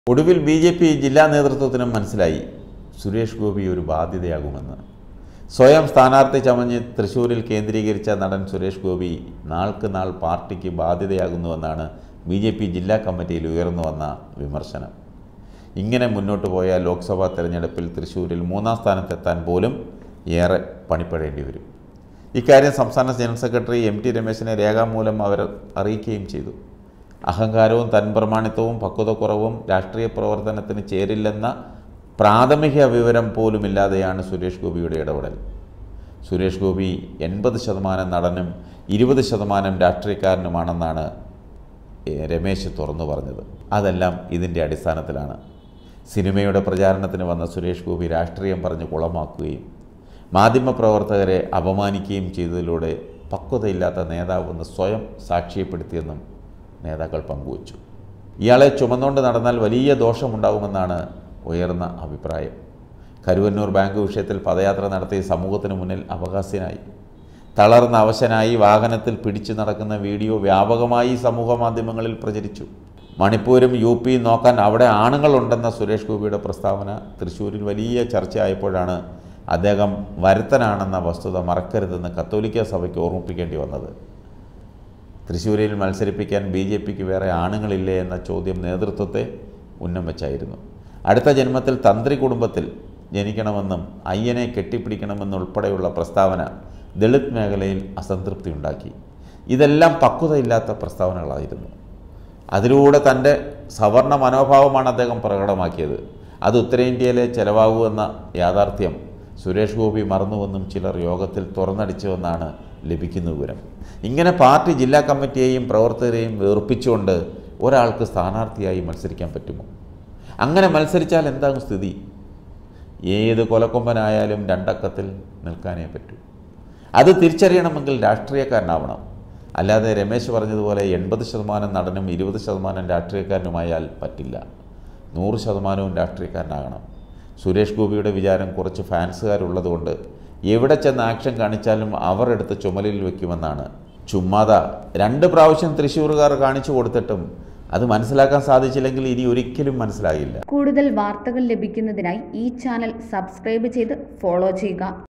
ഒടുവിൽ B J P ജില്ലാ നേതൃത്വത്തിനും മനസ്സിലായി സുരേഷ് ഗോപി ഒരു ബാധ്യതയാകുമെന്ന് സ്വയം സ്ഥാനാർത്ഥി ചമഞ്ഞ് തൃശ്ശൂരിൽ കേന്ദ്രീകരിച്ച നടൻ സുരേഷ് ഗോപി നാൾക്ക് നാൾ പാർട്ടിക്ക് ബാധ്യതയാകുന്നുവെന്നാണ് ബി ജെ പി ജില്ലാ കമ്മിറ്റിയിൽ ഉയർന്നു വന്ന വിമർശനം ഇങ്ങനെ മുന്നോട്ട് പോയ ലോക്സഭാ തെരഞ്ഞെടുപ്പിൽ തൃശ്ശൂരിൽ മൂന്നാം സ്ഥാനത്തെത്താൻ പോലും ഏറെ പണിപ്പെടേണ്ടി വരും ഇക്കാര്യം സംസ്ഥാന ജനറൽ സെക്രട്ടറി എം ടി രമേശിനെ രേഖാമൂലം അവർ അറിയിക്കുകയും ചെയ്തു അഹങ്കാരവും തൻപ്രമാണിത്വവും പക്വതക്കുറവും രാഷ്ട്രീയ പ്രവർത്തനത്തിന് ചേരില്ലെന്ന പ്രാഥമിക വിവരം പോലുമില്ലാതെയാണ് സുരേഷ് ഗോപിയുടെ ഇടപെടൽ സുരേഷ് ഗോപി എൺപത് ശതമാനം നടനും ഇരുപത് ശതമാനം രാഷ്ട്രീയക്കാരനുമാണെന്നാണ് എ, രമേശ് തുറന്നു പറഞ്ഞത് അതെല്ലാം ഇതിൻ്റെ അടിസ്ഥാനത്തിലാണ് സിനിമയുടെ പ്രചാരണത്തിന് വന്ന സുരേഷ് ഗോപി രാഷ്ട്രീയം പറഞ്ഞ് കുളമാക്കുകയും മാധ്യമപ്രവർത്തകരെ അപമാനിക്കുകയും ചെയ്തതിലൂടെ പക്വതയില്ലാത്ത നേതാവെന്ന് സ്വയം സാക്ഷ്യപ്പെടുത്തിയെന്നും നേതാക്കൾ പങ്കുവച്ചു ഇയാളെ ചുമന്നുകൊണ്ട് നടന്നാൽ വലിയ ദോഷമുണ്ടാകുമെന്നാണ് ഉയർന്ന അഭിപ്രായം കരുവന്നൂർ ബാങ്ക് വിഷയത്തിൽ പദയാത്ര നടത്തി സമൂഹത്തിന് മുന്നിൽ അവകാശനായി തളർന്ന അവശനായി വാഹനത്തിൽ പിടിച്ചു നടക്കുന്ന വീഡിയോ വ്യാപകമായി സമൂഹ മാധ്യമങ്ങളിൽ പ്രചരിച്ചു മണിപ്പൂരും യു പിയും നോക്കാൻ അവിടെ ആണുങ്ങളുണ്ടെന്ന സുരേഷ് ഗോപിയുടെ പ്രസ്താവന തൃശ്ശൂരിൽ വലിയ ചർച്ചയായപ്പോഴാണ് അദ്ദേഹം വരുത്തനാണെന്ന വസ്തുത മറക്കരുതെന്ന് കത്തോലിക്ക സഭയ്ക്ക് ഓർമ്മിപ്പിക്കേണ്ടി വന്നത് തൃശ്ശൂരിൽ മത്സരിപ്പിക്കാൻ ബി ജെ പിക്ക് വേറെ ആണുങ്ങളില്ലേ എന്ന ചോദ്യം നേതൃത്വത്തെ ഉന്നം വെച്ചായിരുന്നു അടുത്ത ജന്മത്തിൽ തന്ത്രി കുടുംബത്തിൽ ജനിക്കണമെന്നും അയ്യനെ കെട്ടിപ്പിടിക്കണമെന്നുൾപ്പെടെയുള്ള പ്രസ്താവന ദളിത് മേഖലയിൽ അസംതൃപ്തി ഉണ്ടാക്കി ഇതെല്ലാം പക്വതയില്ലാത്ത പ്രസ്താവനകളായിരുന്നു അതിലൂടെ തൻ്റെ സവർണ മനോഭാവമാണ് അദ്ദേഹം പ്രകടമാക്കിയത് അത് ഉത്തരേന്ത്യയിലെ ചെലവാകൂ എന്ന യാഥാർത്ഥ്യം സുരേഷ് ഗോപി മറന്നുവെന്നും ചിലർ യോഗത്തിൽ തുറന്നടിച്ചുവെന്നാണ് ലഭിക്കുന്ന വിവരം ഇങ്ങനെ പാർട്ടി ജില്ലാ കമ്മിറ്റിയെയും പ്രവർത്തകരെയും വെറുപ്പിച്ചുകൊണ്ട് ഒരാൾക്ക് സ്ഥാനാർത്ഥിയായി മത്സരിക്കാൻ പറ്റുമോ അങ്ങനെ മത്സരിച്ചാൽ എന്താകും സ്ഥിതി ഏത് കൊലക്കൊമ്പനായാലും രണ്ടക്കത്തിൽ നിൽക്കാനേ പറ്റൂ അത് തിരിച്ചറിയണമെങ്കിൽ രാഷ്ട്രീയക്കാരനാവണം അല്ലാതെ രമേശ് പറഞ്ഞതുപോലെ എൺപത് ശതമാനം നടനും ഇരുപത് ശതമാനം രാഷ്ട്രീയക്കാരനുമായാൽ പറ്റില്ല നൂറ് ശതമാനവും രാഷ്ട്രീയക്കാരനാകണം സുരേഷ് ഗോപിയുടെ വിചാരം കുറച്ച് ഫാൻസുകാരുള്ളതുകൊണ്ട് എവിടെ ചെന്ന് ആക്ഷൻ കാണിച്ചാലും അവർ എടുത്ത് ചുമലിൽ വെക്കുമെന്നാണ് ചുമ്മാത രണ്ട് പ്രാവശ്യം തൃശ്ശൂറുകാർ കാണിച്ചു കൊടുത്തിട്ടും അത് മനസ്സിലാക്കാൻ സാധിച്ചില്ലെങ്കിൽ ഇനി ഒരിക്കലും മനസ്സിലാകില്ല കൂടുതൽ വാർത്തകൾ ലഭിക്കുന്നതിനായി ഈ ചാനൽ സബ്സ്ക്രൈബ് ചെയ്ത് ഫോളോ ചെയ്യുക